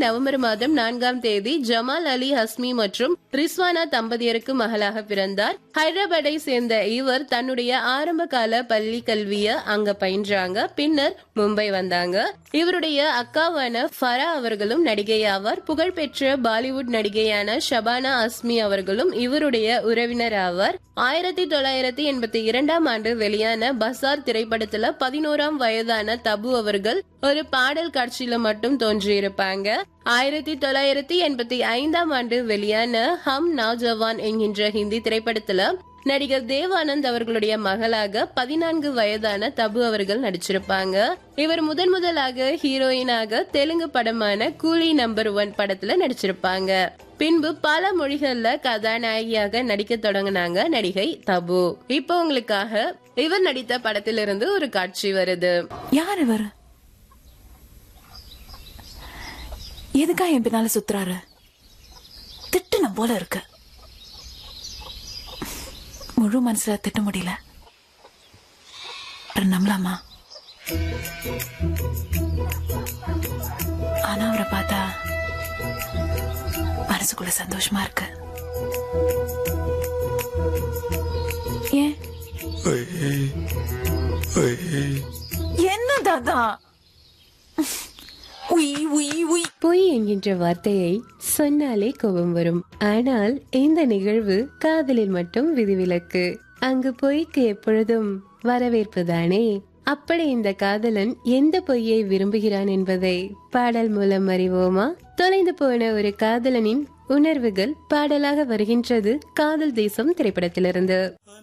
November மாதம் நான்காம் தேதி ஜமால் அலி ஹஸ்மி மற்றும் ரிஸ்வானா தம்பதியருக்கு மகளாக பிறந்தார் ஹைதராபாத்தை சேர்ந்த இவர் தன்னுடைய ஆரம்ப கால பள்ளி கல்விய அங்க பயின்றாங்க பின்னர் மும்பை வந்தாங்க இவருடைய அக்காவான ஃபரா அவர்களும் நடிகை ஆவார் புகழ்பெற்ற பாலிவுட் நடிகையான ஷபானா அஸ்மி அவர்களும் இவருடைய உறவினர் ஆவார் ஆயிரத்தி தொள்ளாயிரத்தி எண்பத்தி இரண்டாம் ஆண்டு வெளியான பசார் திரைப்படத்துல பதினோராம் வயதான தபு அவர்கள் ஒரு பாடல் காட்சியில மட்டும் தோன்றியிருப்பாங்க ஆயிரத்தி தொள்ளாயிரத்தி எண்பத்தி ஐந்தாம் ஆண்டு வெளியான ஹம் நௌஜவான் என்கின்ற ஹிந்தி திரைப்படத்துல நடிகர் தேவானந்த் அவர்களுடைய மகளாக பதினான்கு வயதான தபு அவர்கள் நடிச்சிருப்பாங்க இவர் முதன் முதலாக ஹீரோயினாக தெலுங்கு படமான கூலி நம்பர் ஒன் படத்துல நடிச்சிருப்பாங்க பின்பு பல மொழிகள்ல கதாநாயகியாக நடிக்க தொடங்கினாங்க நடிகை தபு இப்போ உங்களுக்காக இவர் நடித்த படத்திலிருந்து ஒரு காட்சி வருது யார் இவர் எதுக்கா என் பின்னால சுத்துறாரு திட்டுன போல இருக்கு முழு மனசுல திட்ட முடியல அப்புறம் நம்பலாமா ஆனா அவரை பார்த்தா மனசுக்குள்ள சந்தோஷமா இருக்கு ஏன் என்ன தாத்தா உய் உய் உய் பொய் என்கின்ற வார்த்தையை சொன்னாலே கோபம் வரும் ஆனால் இந்த நிகழ்வு காதலில் மட்டும் விதிவிலக்கு அங்கு பொய்க்கு எப்பொழுதும் வரவேற்பு தானே அப்படி இந்த காதலன் எந்த பொய்யை விரும்புகிறான் என்பதை பாடல் மூலம் அறிவோமா தொலைந்து போன ஒரு காதலனின் உணர்வுகள் பாடலாக வருகின்றது காதல் தேசம் திரைப்படத்திலிருந்து